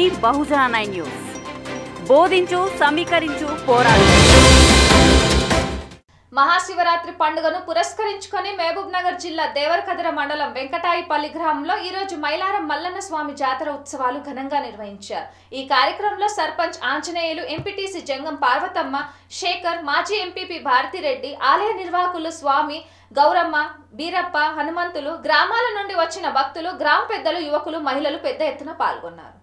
మీ బహుజన nine news బోధించు సమీకరించు పోరాడు మహాశివరాత్రి పండుగను పురస్కరించుకొని మహబూబ్ నగర్ జిల్లా దేవరకద్ర మండలం వెంకటాయిపల్లి గ్రామంలో ఈ రోజు మైలారం మల్లన్న స్వామి జాతర ఉత్సవాలు ఘనంగా నిర్వహించారు ఈ కార్యక్రమంలో సర్పంచ్ ఆంజనేయులు ఎంపీటీసీ జంగం పార్వతమ్మ శేఖర్ మాజీ ఎంపీపీ భారతిరెడ్డి ఆలయ నిర్వాహకులు స్వామి గౌరమ్మ బీరప్ప హనుమంతులు గ్రామాల నుండి వచ్చిన భక్తులు గ్రామ పెద్దలు యువకులు మహిళలు పెద్ద ఎత్తున పాల్గొన్నారు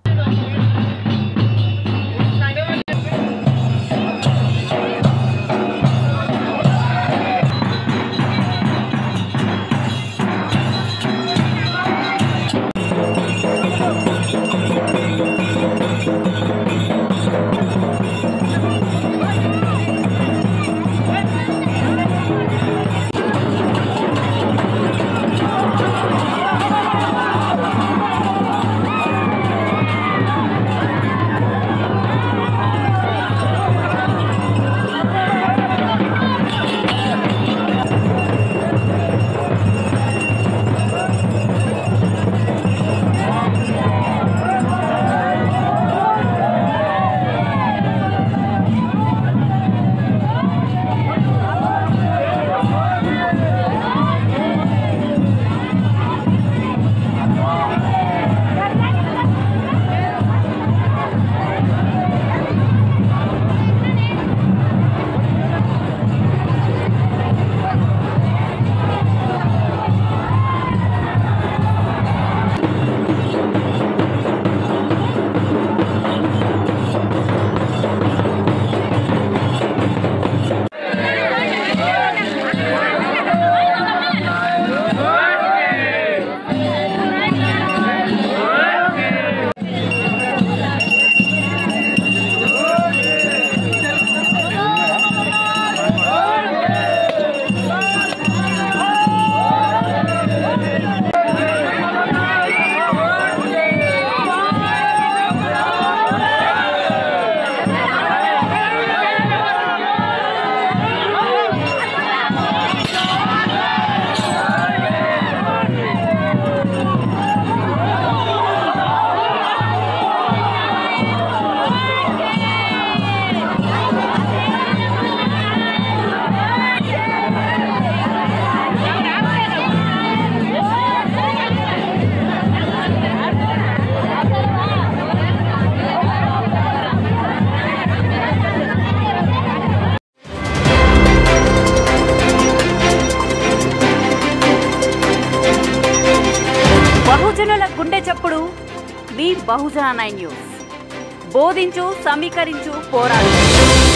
బహుజనుల గుండె చప్పుడు మీ బహుజన నైన్ న్యూస్ బోధించు సమీకరించు పోరాడు